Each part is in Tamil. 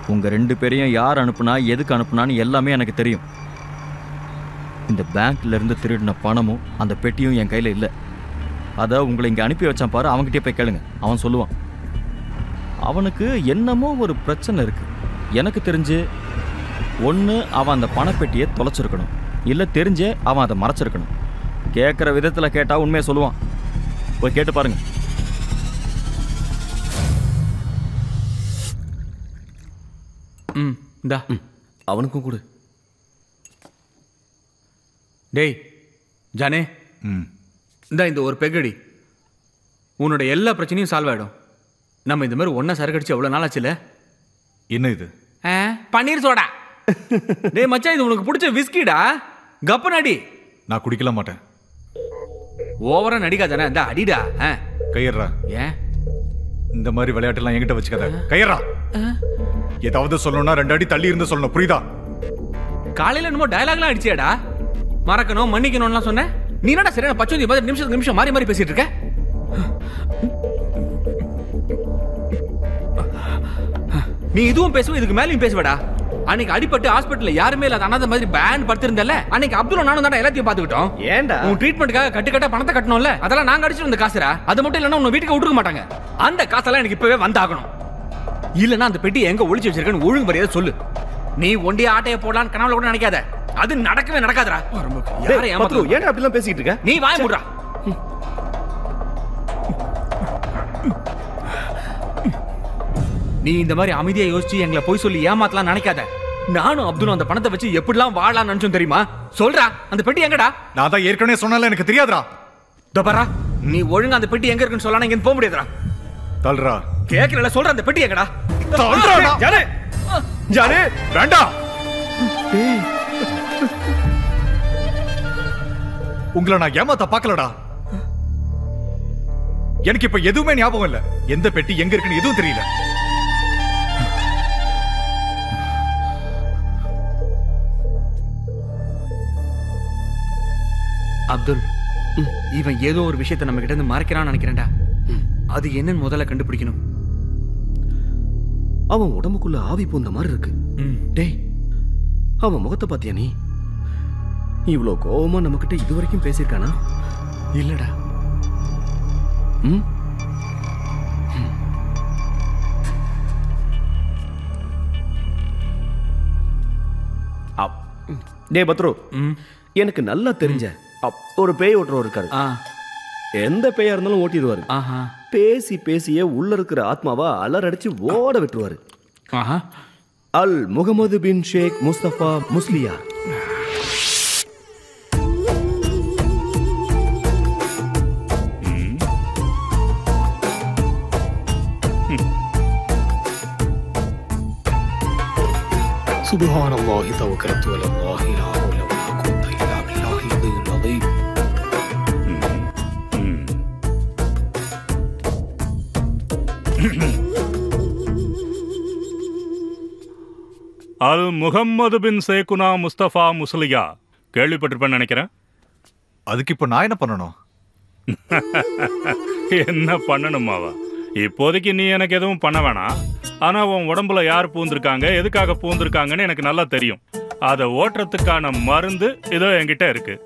உங்க ரெண்டு பேரையும் யார் அனுப்புனா எதுக்கு அனுப்புனான்னு எல்லாமே எனக்கு தெரியும் இந்த பேங்க்ல இருந்து திருடின பணமும் அந்த பெட்டியும் என் கையில இல்லை அதை உங்களை இங்க அனுப்பி வச்சான் பாரு அவன்கிட்டயே போய் கேளுங்க அவன் சொல்லுவான் அவனுக்கு என்னமோ ஒரு பிரச்சனை இருக்கு எனக்கு தெரிஞ்சு ஒன்று அவன் அந்த பணப்பெட்டியை தொலைச்சிருக்கணும் இல்லை தெரிஞ்சே அவன் அதை மறைச்சிருக்கணும் கேட்குற விதத்தில் கேட்டால் உண்மையை சொல்லுவான் போய் கேட்டு பாருங்க ம் இந்தா அவனுக்கும் கொடு டேய் ஜானே ம் இந்தா இந்த ஒரு பெக்கடி உன்னோட எல்லா பிரச்சனையும் சால்வ் ஆயிடும் நம்ம இந்த மாதிரி ஒன்றா சரக்கு அடிச்சு எவ்வளோ நாள் ஆச்சுல என்ன இது ஆ, பன்னீர் சோடா டேய் மச்சான் இது உனக்கு பிடிச்ச விஸ்கிடா கப்பன் அடி நான் குடிக்கல மாட்டேன் ஓவரா நடிக்காதானே இந்த அடிடா ஆ. கையறா ஏன் இந்த மாதிரி விளையாட்டுலாம் என்கிட்ட வச்சுக்காத கையறா ஏதாவது சொல்லணும்னா ரெண்டு அடி தள்ளி இருந்து சொல்லணும் புரியுதா காலையில என்னமோ டயலாக்லாம் அடிச்சியாடா மறக்கணும் மன்னிக்கணும்லாம் சொன்னேன் நீ என்னடா சரியான பச்சோந்தி பதினஞ்சு நிமிஷத்துக்கு நிமிஷம் மாறி மாறி பேசிட்டு இருக்க நீ இதுவும் பேசுவ இதுக்கு மேலேயும் பேசுவடா அன்னைக்கு அடிபட்டு ஹாஸ்பிட்டல்ல யாருமே இல்லாத அனாதை மாதிரி பேன் படுத்திருந்தல அன்னைக்கு அப்துல் நானும் தான் எல்லாத்தையும் பாத்துக்கிட்டோம் ஏன்டா உன் ட்ரீட்மெண்ட்டுக்காக கட்டு கட்ட பணத்தை கட்டணும்ல அதெல்லாம் நாங்க அடிச்சிட்டு வந்த காசுரா அது மட்டும் இல்லைன்னா உன்னை வீட்டுக்கு விட்டுருக்க மாட்டாங்க அந்த காசெல்லாம் எனக்கு இப்பவே வந்தாகணும் இல்லைன்னா அந்த பெட்டி எங்க ஒளிச்சு வச்சிருக்கேன்னு ஒழுங்கு மரியாதை சொல்லு நீ ஒண்டிய ஆட்டைய போடலான்னு கனவுல கூட நினைக்காத அது நடக்கவே நடக்காதுடா யாரை பத்ரு ஏமாத்தணும்? ஏன்டா அப்படிலாம் பேசிக்கிட்டு இருக்க நீ வாய மூடுறா நீ இந்த மாதிரி அமைதியா யோசிச்சு எங்களை போய் சொல்லி ஏமாத்தலாம் நினைக்காத நானும் அப்துல்லும் அந்த பணத்தை வச்சு எப்படிலாம் வாழலாம் நினைச்சோம் தெரியுமா சொல்றா அந்த பெட்டி எங்கடா நான் தான் ஏற்கனவே சொன்னால எனக்கு தெரியாதுடா தபரா நீ ஒழுங்கா அந்த பெட்டி எங்க இருக்குன்னு சொல்லலாம் இங்க போக முடியாதுடா தள்ளுறா கேக்குறல சொல்ற அந்த பெட்டி எங்கடா தள்ளுறாடா. ஜானே ஜானே வேண்டாம் உங்களை நான் ஏமாத்த பார்க்கலடா எனக்கு இப்ப எதுவுமே ஞாபகம் இல்ல எந்த பெட்டி எங்க இருக்குன்னு எதுவும் தெரியல அப்துல் இவன் ஏதோ ஒரு விஷயத்தை நம்ம கிட்ட இருந்து மறைக்கிறான்னு நினைக்கிறேன்டா அது என்னன்னு முதல்ல கண்டுபிடிக்கணும் அவன் உடம்புக்குள்ள ஆவி பூந்த மாதிரி இருக்கு ம். டேய் அவன் முகத்தை பாத்தியா நீ இவ்வளோ கோவமா நம்மக்கிட்ட இது வரைக்கும் பேசியிருக்கானா இல்லடா ம் அப்- டேய் பத்ரு ம். எனக்கு நல்லா தெரிஞ்ச அப்- ஒரு பேய் ஓட்டுறவர் இருக்காரு ஆ எந்த பேயா இருந்தாலும் ஓட்டிடுவாரு ஆஹா பேசி பேசியே உள்ள இருக்கிற ஆத்மாவா அலறடிச்சு ஓட விட்டுருவாரு ஆஹா அல் முகமது பின் ஷேக் முஸ்தபா முஸ்லியா سبحان الله توكلت على الله لا حول ولا قوة إلا بالله العلي العظيم அல் முகம்மது பின் சேகுனா முஸ்தபா முஸ்லியா கேள்விப்பட்டிருப்பேன்னு நினைக்கிறேன் அதுக்கு இப்ப நான் என்ன பண்ணணும் என்ன பண்ணணுமாவா இப்போதைக்கு நீ எனக்கு எதுவும் பண்ண வேணாம் ஆனா உன் உடம்புல யார் பூந்திருக்காங்க எதுக்காக பூந்திருக்காங்கன்னு எனக்கு நல்லா தெரியும் அதை ஓட்டுறதுக்கான மருந்து இதோ என்கிட்ட இருக்கு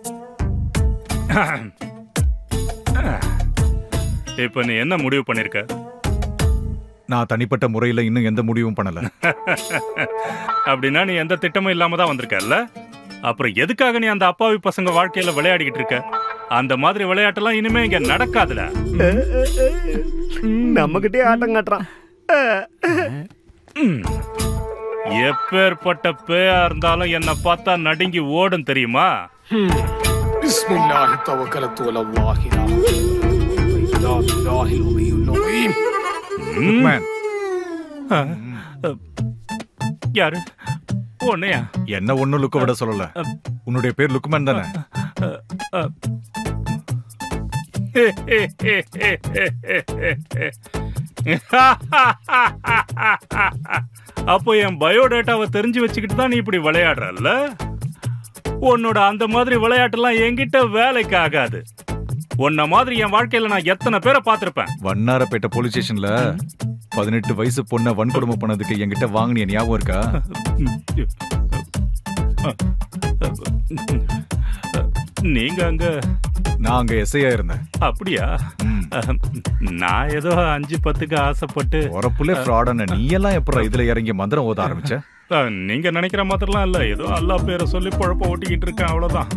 இப்ப நீ என்ன முடிவு பண்ணிருக்க நான் தனிப்பட்ட முறையில இன்னும் எந்த முடிவும் பண்ணல அப்படின்னா நீ எந்த திட்டமும் இல்லாம தான் வந்திருக்கல்ல அப்புறம் எதுக்காக நீ அந்த அப்பாவி பசங்க வாழ்க்கையில விளையாடிக்கிட்டு இருக்க அந்த மாதிரி விளையாட்டெல்லாம் இனிமே இங்க நடக்காதுல நம்மகிட்டே ஆட்டம் காட்டுறான் ம். எப்பேற்பட்ட பேயா இருந்தாலும் என்ன பார்த்தா நடுங்கி ஓடும் தெரியுமா بسم الله توكلت على الله لا حول ولا قوة إلا بالله العلي العظيم லுக்மேன், யாரு உன்னையா என்ன ஒண்ணும் லுக்க விட சொல்லல உன்னுடைய பேர் லுக்மேன் தானே அப்போ என் பயோடேட்டாவை தெரிஞ்சு வச்சுக்கிட்டு தான் நீ இப்படி விளையாடுறல்ல உன்னோட அந்த மாதிரி விளையாட்டெல்லாம் என்கிட்ட வேலைக்கு ஆகாது உன்ன மாதிரி என் வாழ்க்கையில நான் எத்தனை பேரை பார்த்திருப்பேன் வண்ணாரப்பேட்டை போலீஸ் ஸ்டேஷன்ல பதினெட்டு வயசு பொண்ணை வன்கொடுமை பண்ணதுக்கு என்கிட்ட வாங்கினிய ஞாபகம் இருக்கா நீங்க அங்க நான் அங்க எஸ்ஐயா இருந்தேன் அப்படியா ம். நான் ஏதோ அஞ்சு பத்துக்கு ஆசைப்பட்டு உரப்புல ஃப்ராடான நீ எல்லாம் எப்பறம் இதுல இறங்கி மந்திரம் ஓத ஆரம்பிச்ச அஹ், நீங்க நினைக்கிற மாதிரிலாம் இல்ல ஏதோ அல்லா பேரை சொல்லி குழப்ப ஓட்டிக்கிட்டு இருக்கேன் அவ்வளவுதான்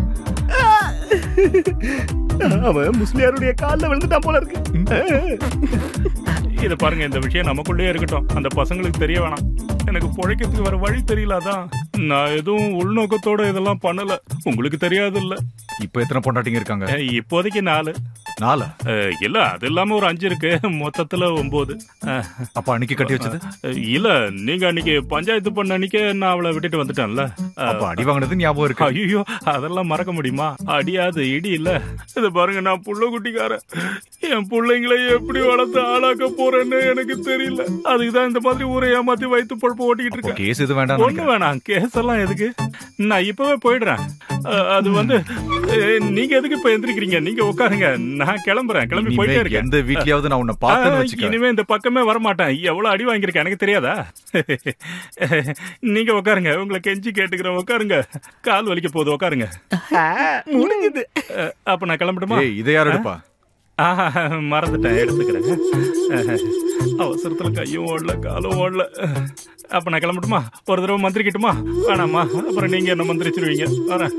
அவன் முஸ்லியாருடைய காலில் விழுந்துட்டான் போல இருக்கு இத பாருங்க இந்த விஷயம் நமக்குள்ளேயே இருக்கட்டும் அந்த பசங்களுக்கு தெரிய வேணாம் எனக்கு பிழைக்கிறதுக்கு வர வழி தெரியல அதான் நான் எதுவும் உள்நோக்கத்தோட இதெல்லாம் பண்ணல உங்களுக்கு தெரியாது இல்ல இப்ப எத்தனை பொண்டாட்டிங்க இருக்காங்க இப்போதைக்கு நாலு நாலா அஹ், இல்ல அது இல்லாம ஒரு அஞ்சு இருக்கு மொத்தத்துல ஒன்பது அஹ், அப்ப அன்னைக்கு கட்டி வச்சது இல்ல நீங்க அன்னைக்கு பஞ்சாயத்து பண்ண அன்னைக்கே நான் அவளை விட்டுட்டு வந்துட்டேன்ல அப்ப அடி வாங்கினது ஞாபகம் இருக்கு ஐயோ அதெல்லாம் மறக்க முடியுமா அடியாது இடி இல்ல இது பாருங்க நான் புள்ள குட்டிக்காரன் என் பிள்ளைங்களை எப்படி வளர்த்து ஆளாக்க போறேன்னு எனக்கு தெரியல அதுக்கு தான் இந்த மாதிரி ஊரை ஏமாத்தி வைத்து பொழப்பு ஓட்டிக்கிட்டு அப்போ இருக்கேன் கேஸ் இது வேண்டாம் ஒண்ணு வேணாம் கேஸ் எல்லாம் எதுக்கு நான் இப்பவே போயிடுறேன் அஹ், அது வந்து அஹ், நீங்க எதுக்கு இப்ப எந்திரிக்கிறீங்க நீங்க உட்காருங்க நான் கிளம்புறேன் கிளம்பி போயிட்டே இனிமே இருக்கேன் எந்த வீட்லயாவது நான் உன்னை பார்த்தேன்னு ஆ, வச்சுக்க இனிமே இந்த பக்கமே வர மாட்டேன் எவ்வளவு அடி வாங்கியிருக்கேன் எனக்கு தெரியாதா நீங்க உட்காருங்க உங்களை கெஞ்சி கேட்டுக்கிறேன் உட்காருங்க கால் வலிக்க போகுது உட்காருங்க முடிஞ்சது அஹ், அப்ப நான் கிளம்பட்டுமா ஏய் இதை யார் எடுப்பா ஆஹா, மறந்துட்டேன் எடுத்துக்கிறேன் அவசரத்துல கையும் ஓடல காலும் ஓடல அப்ப நான் கிளம்பட்டுமா ஒரு தடவை மந்திரிக்கட்டுமா வேணாமா அப்புறம் நீங்க என்ன மந்திரிச்சிருவீங்க வரேன்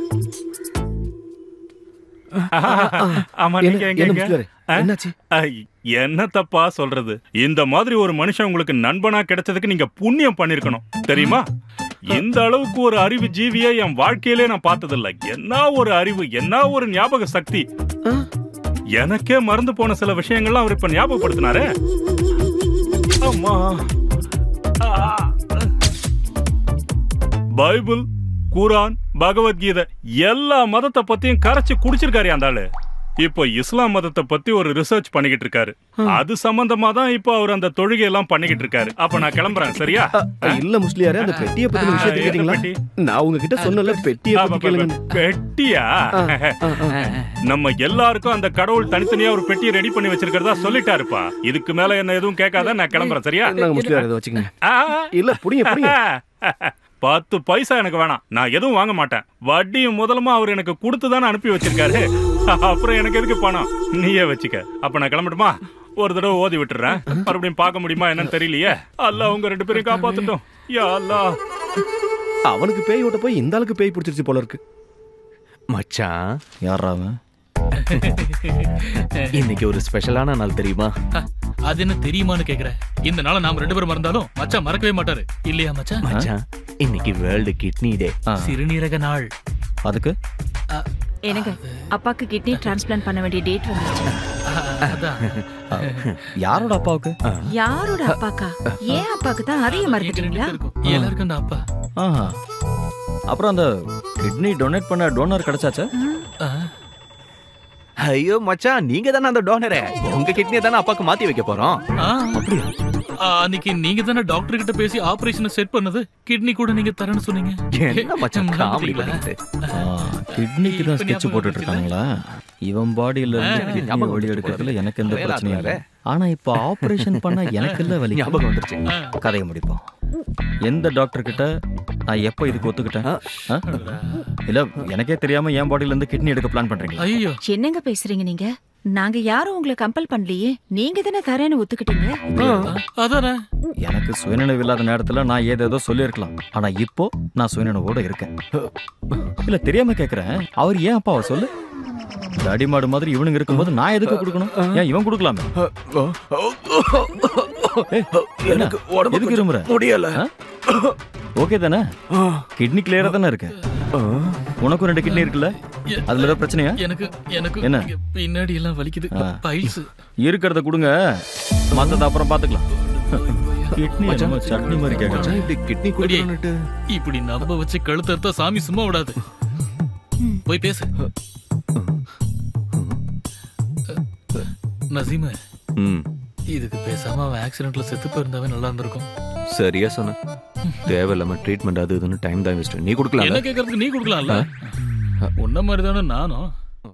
ஆமா நீங்க எங்க என்ன எங்க? முஸ்லியாரே ஆ? என்னாச்சு ஐ, என்ன தப்பா சொல்றது இந்த மாதிரி ஒரு மனுஷன் உங்களுக்கு நண்பனா கிடைச்சதுக்கு நீங்க புண்ணியம் பண்ணிருக்கணும் தெரியுமா இந்த அளவுக்கு ஒரு அறிவு ஜீவியை என் வாழ்க்கையிலே நான் பார்த்ததில்ல என்ன ஒரு அறிவு என்ன ஒரு ஞாபக சக்தி ஆ? எனக்கே மறந்து போன சில விஷயங்கள்லாம் அவர் இப்ப ஞாபகப்படுத்தினாரே அம்மா ஆ. பைபிள் குரான் பகவத்கீதை எல்லா மதத்தை பத்தியும் கரைச்சு குடிச்சிருக்காரு அந்த ஆளு இப்போ இஸ்லாம் மதத்தை பத்தி ஒரு ரிசர்ச் பண்ணிக்கிட்டு இருக்காரு அது சம்பந்தமா தான் இப்போ அவர் அந்த தொழுகை எல்லாம் பண்ணிக்கிட்டு இருக்காரு அப்ப நான் கிளம்புறேன் சரியா அ, இல்ல முஸ்லியாரே அந்த பெட்டியை பத்தின விஷயத்தை எந்த கேட்டீங்களா பெட்டி? நான் உங்ககிட்ட சொன்னல பெட்டியை ஆ, பத்தி ப- கேளுங்க ப- பெட்டியா நம்ம எல்லாருக்கும் அந்த கடவுள் தனித்தனியா ஒரு பெட்டியை ரெடி பண்ணி வச்சிருக்கிறதா சொல்லிட்டாருப்பா இதுக்கு மேல என்ன எதுவும் கேட்காத நான் கிளம்புறேன் சரியா நாங்க முஸ்லியாரே இதை வச்சுக்கங்க ஆ. இல்ல புடிங்க புடிங்க பத்து பைசா எனக்கு வேணாம் நான் எதுவும் வாங்க மாட்டேன் வட்டியும் முதலுமா அவர் எனக்கு கொடுத்து தானே அனுப்பி வச்சிருக்காரு அப்புறம் எனக்கு எதுக்கு பணம் நீயே வச்சுக்க அப்ப நான் கிளம்பட்டுமா ஒரு தடவை ஓதி விட்டுறேன் மறுபடியும் பார்க்க முடியுமா என்னன்னு தெரியலையே அல்லாஹ் உங்க ரெண்டு பேரையும் காப்பாத்துட்டோம் யா அல்லாஹ் அவனுக்கு பேய் ஓட்ட போய் இந்த ஆளுக்கு பேய் பிடிச்சிருச்சு போல இருக்கு மச்சான் யாரா அவன் இன்னைக்கு ஒரு ஸ்பெஷலான நாள் தெரியுமா அது என்ன தெரியுமான்னு கேக்குறேன் இந்த நாள நாம ரெண்டு பேரும் மறந்தாலும் மச்சான் மறக்கவே மாட்டாரு இல்லையா மச்சான் மச்சான் இன்னைக்கு வேர்ல்டு கிட்னி டே ஆ, சிறுநீரக நாள் அதுக்கு எனக்கு அப்பாக்கு கிட்னி டிரான்ஸ்பிளான்ட் பண்ண வேண்டிய டேட் வந்துருச்சு ஆ, அதான் ஆ, யாரோட அப்பாவுக்கு யாரோட அப்பாக்கா ஏன் அப்பாக்கு தான் அதையும் எங்க ரெண்டு மறந்துட்டீங்களா பேருக்கும் எல்லாருக்கும் அந்த அப்பா ஆஹா அப்புறம் அந்த கிட்னி டொனேட் பண்ண டோனர் கிடைச்சாச்சா ஆ, ஐயோ மச்சான் நீங்க தானே அந்த டோனரே உங்க கிட்னியை தானே அப்பாக்கு மாத்தி வைக்க போறோம் ஆ, ஆ, அன்னைக்கு நீங்க தானே டாக்டர் கிட்ட பேசி ஆபரேஷனை செட் பண்ணது கிட்னி கூட நீங்க தரேன்னு சொன்னீங்க என்ன மச்சான் காமெடி மறந்துட்டீங்களா? பண்ணிட்டு கிட்னிக்கு தான் இப்ப ஸ்கெட்ச் ஞாபகம் போட்டுட்டு இருக்காங்களா இவன் பாடியில இருந்து ஆ, கிட்னி ஞாபகம் வெளிய வந்துருச்சு எடுக்கிறதுல போல. எனக்கு எந்த வேலை பிரச்சனையும் இல்லை ஆத்துறாரே. ஆனா இப்போ ஆபரேஷன் பண்ண எனக்கு இல்ல வலி ஞாபகம் வந்துருச்சு ஆ, கதையை முடிப்போம் எந்த டாக்டர் கிட்ட நான் எப்போ இதுக்கு ஒத்துக்கிட்டேன் ஆ? இல்ல எனக்கே தெரியாம என் பாடியில இருந்து கிட்னி எடுக்க பிளான் பண்றீங்களா ஐயோ என்னங்க பேசுறீங்க நீங்க நாங்க யாரும் உங்களை கம்பல் பண்ணலையே நீங்க தானே தரேன்னு ஒத்துக்கிட்டீங்க அதானே எனக்கு சுயநினைவு இல்லாத நேரத்துல நான் ஏதேதோ சொல்லியிருக்கலாம் ஆனா இப்போ நான் சுயநினைவோட இருக்கேன் இல்ல தெரியாம கேக்குறேன் அவர் ஏன் அப்பாவை சொல்லு இந்த அடிமாடு மாதிரி இவனுங்க இருக்கும்போது நான் எதுக்கு கொடுக்கணும் ஏன் இவன் கொடுக்கலாமே ஏய், என்ன? எனக்கு உடம்பு எதுக்கு கொஞ்சம் இருமுற முடியல ஓகே தானே கிட்னி கிளியரா தானே இருக்கு உனக்கும் ரெண்டு கிட்னி இருக்குல்ல அதுல ஏதாவது பிரச்சனையா எனக்கு எனக்கு என்ன? இங்க பின்னாடி எல்லாம் வலிக்குது ஆ. பைல்ஸ் இருக்கிறத கொடுங்க மத்தத அப்புறம் பாத்துக்கலாம் கிட்னி என்னமோ சட்னி மாதிரி கேட்கறேன் மச்சான் இப்படி கிட்னி கொடுக்கணும்னுட்டு இப்படி நம்ப வச்சு கழுத்து அறுத்தா சாமி சும்மா விடாது போய் பேசு நசீம ம் இதுக்கு பேசாம அவன் ஆக்சிடென்ட்ல செத்து போயிருந்தாவே நல்லா இருந்திருக்கும் சரியா சொன்ன தேவையில்லாம ட்ரீட்மெண்ட் அது இதுன்னு டைம் தான் வேஸ்ட் நீ கொடுக்கலாம் என்ன கேக்குறதுக்கு நீ கொடுக்கலாம்ல உன்ன மாதிரி தானே நானும்